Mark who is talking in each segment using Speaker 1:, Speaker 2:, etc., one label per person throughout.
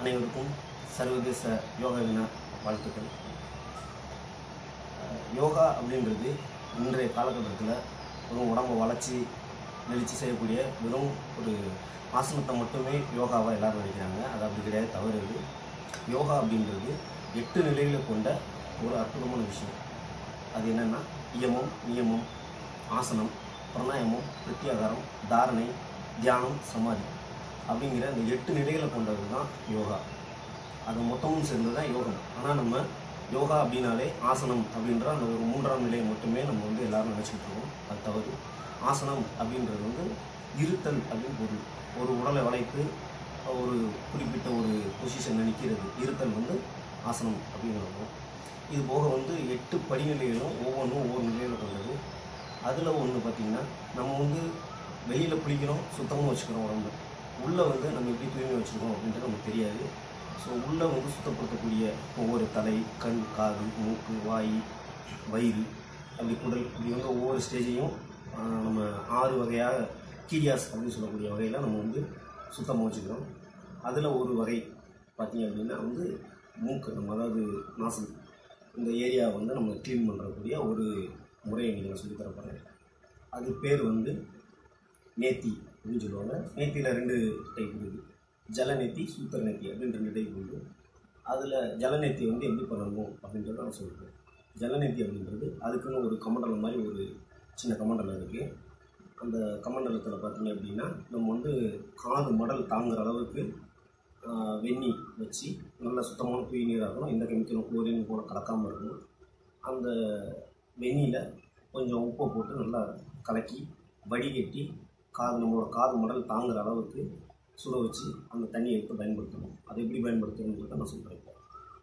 Speaker 1: அனைவருக்கும் சர்வதேச யோகா தின வாழ்த்துக்கள் அஹ் யோகா அப்படின்றது இன்றைய காலகட்டத்தில் வெறும் உடம்பை வளைச்சி நெளிச்சு செய்யக்கூடிய வெறும் ஒரு ஆசனத்தை மட்டுமே யோகாவாக எல்லாரும் நினைக்கிறாங்க அது அப்படி கிடையாது தவறு இது யோகா அப்படின்றது எட்டு நிலைகளை கொண்ட ஒரு அற்புதமான விஷயம் அது என்னென்னா இயமம் நியமம் ஆசனம் பிராணாயாமம் பிரத்யாகாரம் தாரணை தியானம் சமாதி அப்படிங்கிற இந்த எட்டு நிலைகளை கொண்டது தான் யோகா அது மொத்தமும் சேர்ந்து தான் யோகம் ஆனால் நம்ம யோகா அப்படின்னாலே ஆசனம் அப்படின்ற அந்த ஒரு மூன்றாம் நிலையை மட்டுமே நம்ம வந்து எல்லாரும் நினச்சிக்கிட்டு இருக்கோம் அது தவறு ஆசனம் அப்படின்றது வந்து இருத்தல் அப்படின்னு பொருள் ஒரு உடலை வளைத்து ஒரு குறிப்பிட்ட ஒரு பொசிஷனில் நிற்கிறது இருத்தல் வந்து ஆசனம் அப்படின்னு இருக்கும் இது போக வந்து எட்டு படிநிலைகளும் ஒவ்வொன்றும் ஒவ்வொரு நிலையில் கொண்டது அதில் ஒன்று பார்த்திங்கன்னா நம்ம வந்து வெளியில் குளிக்கிறோம் சுத்தமாக வச்சுக்கிறோம் உடம்பு உள்ளே வந்து நம்ம எப்படி தூய்மை வச்சுக்கிறோம் அப்படின்றது நமக்கு தெரியாது ஸோ உள்ளே வந்து சுத்தப்படுத்தக்கூடிய ஒவ்வொரு தலை கண் காது மூக்கு வாய் வயிறு அப்படி குடல் இப்படி வந்து ஒவ்வொரு ஸ்டேஜையும் ஆஹ், நம்ம ஆறு வகையாக கீரியாஸ் அப்படின்னு சொல்லக்கூடிய வகையில் நம்ம வந்து சுத்தமாக வச்சுக்கிறோம் அதில் ஒரு வகை பார்த்தீங்க அப்படின்னா வந்து மூக்கு நம்ம அதாவது நாசல் இந்த ஏரியா வந்து நம்ம க்ளீன் பண்ணுறக்கூடிய ஒரு முறையை நீங்கள் சொல்லித் தரப்போகிறேன் அது பேர் வந்து நேத்தி அப்படின்னு சொல்லுவாங்க நேத்தியில் ரெண்டு டைப் இருக்குது ஜலநேத்தி சூத்திர நேத்தி அப்படின்னு ரெண்டு டைப் உண்டு அதில் ஜலநேத்தி வந்து எப்படி பண்ணணும் அப்படின்றத நான் சொல்கிறேன் ஜலநேத்தி அப்படின்றது அதுக்குன்னு ஒரு கமண்டலம் மாதிரி ஒரு சின்ன கமண்டலம் இருக்குது அந்த கமண்டலத்தில் பார்த்தீங்க அப்படின்னா நம்ம வந்து காது மடல் தாங்குற அளவுக்கு ஆஹ், வெந்நீர் வச்சு நல்லா சுத்தமான தூய் நீராக இருக்கணும் எந்த கெமிக்கலும் குளோரின் கூட கலக்காமல் இருக்கணும் அந்த வெந்நியில் கொஞ்சம் உப்பை போட்டு நல்லா கலக்கி வடிகட்டி காது நம்மளோட காது மடல் தாங்குற அளவுக்கு சுட வச்சு அந்த தண்ணியை எடுத்து பயன்படுத்தணும் அதை எப்படி பயன்படுத்தணுன்றதை நான் சொல்கிறேன் இப்போ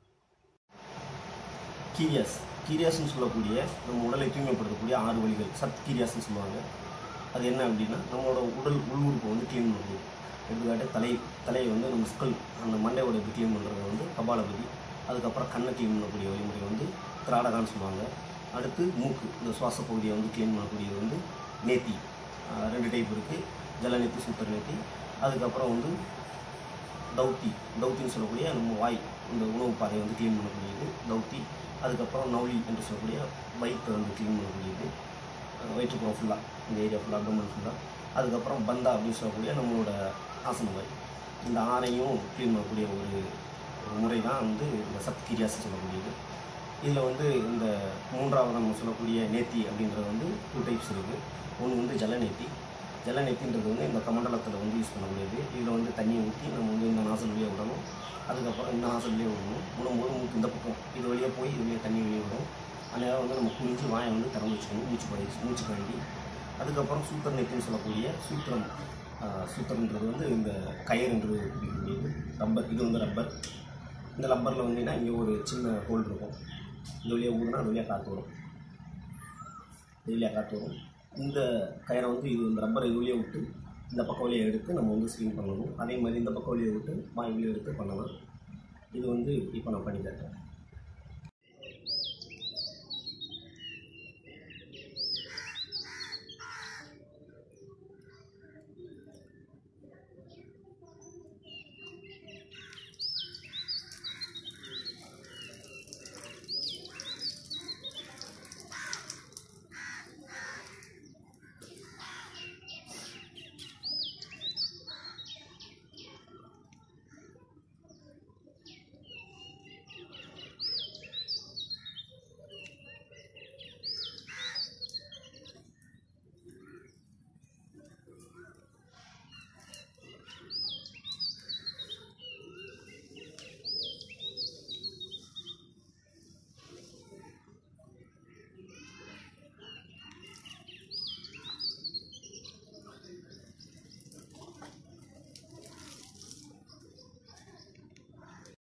Speaker 1: கீரியாஸ் கீரியாஸ்னு சொல்லக்கூடிய நம்ம உடலை தூய்மைப்படுத்தக்கூடிய ஆறு வழிகள் சத் கீரியாஸ்னு சொல்லுவாங்க அது என்ன அப்படின்னா நம்மளோட உடல் உள்ளுறுப்பை வந்து க்ளீன் பண்ணுறது எடுத்துக்காட்டு தலை தலையை வந்து நம்ம ஸ்கல் அந்த மண்டையோட இது க்ளீன் பண்ணுறது வந்து கபாலபதி அதுக்கப்புறம் கண்ணை க்ளீன் பண்ணக்கூடிய வழிமுறை வந்து திராடகான்னு சொல்லுவாங்க அடுத்து மூக்கு இந்த சுவாச பகுதியை வந்து க்ளீன் பண்ணக்கூடியது வந்து நேத்தி ஆஹ் ரெண்டு டைப் இருக்குது ஜலநேத்தி சூப்பர் நேத்தி அதுக்கப்புறம் வந்து தௌத்தி தௌத்தின்னு சொல்லக்கூடிய நம்ம வாய் இந்த உணவு பாதையை வந்து க்ளீன் பண்ணக்கூடியது தௌத்தி அதுக்கப்புறம் நௌலி என்று சொல்லக்கூடிய வயிற்றை வந்து க்ளீன் பண்ணக்கூடியது அஹ் வயிற்றுப்புறம் ஃபுல்லாக இந்த ஏரியா ஃபுல்லாக அப்டமன் ஃபுல்லாக அதுக்கப்புறம் பந்தா அப்படின்னு சொல்லக்கூடிய நம்மளோட ஆசன வாய் இந்த ஆறையும் க்ளீன் பண்ணக்கூடிய ஒரு ஒரு முறை தான் வந்து இந்த சத் கிரியாஸ் சொல்லக்கூடியது இதில் வந்து இந்த மூன்றாவது நம்ம சொல்லக்கூடிய நேத்தி அப்படின்றது வந்து டூ டைப்ஸ் இருக்குது ஒன்று வந்து ஜலநேத்தி ஜலநேத்தின்றது வந்து இந்த கமண்டலத்தில் வந்து யூஸ் பண்ணக்கூடியது இதில் வந்து தண்ணியை ஊற்றி நம்ம வந்து இந்த நாசல் வழியாக விடணும் அதுக்கப்புறம் இந்த நாசல் வழியாக விடணும் விடும்போது மூக்கு இந்த பக்கம் இது வழியாக போய் இது வழியாக தண்ணி வெளியே விடும் அந்த நேரம் வந்து நம்ம குனிஞ்சு வாயை வந்து திறந்து வச்சுக்கணும் மூச்சு படி மூச்சு கழுவி அதுக்கப்புறம் சூத்திர நெத்தின்னு சொல்லக்கூடிய சூத்திரம் ஆஹ், சூத்திரன்றது வந்து இந்த கயிறுன்றது குறிக்கக்கூடியது ரப்பர் இது வந்து ரப்பர் இந்த ரப்பரில் வந்தீங்கன்னா இங்கே ஒரு சின்ன ஹோல் இருக்கும் இது வழியாக ஊதுனா அது வழியாக காற்று வரும் இது வழியாக காற்று வரும் இந்த கயிறை வந்து இது இந்த ரப்பரை இது வழியாக விட்டு இந்த பக்கம் வழியாக எடுத்து நம்ம வந்து ஸ்விங் பண்ணணும் அதே மாதிரி இந்த பக்கம் வழியாக விட்டு வாய் வழியாக எடுத்து பண்ணலாம் இது வந்து இப்போ நான் பண்ணி காட்டுறேன்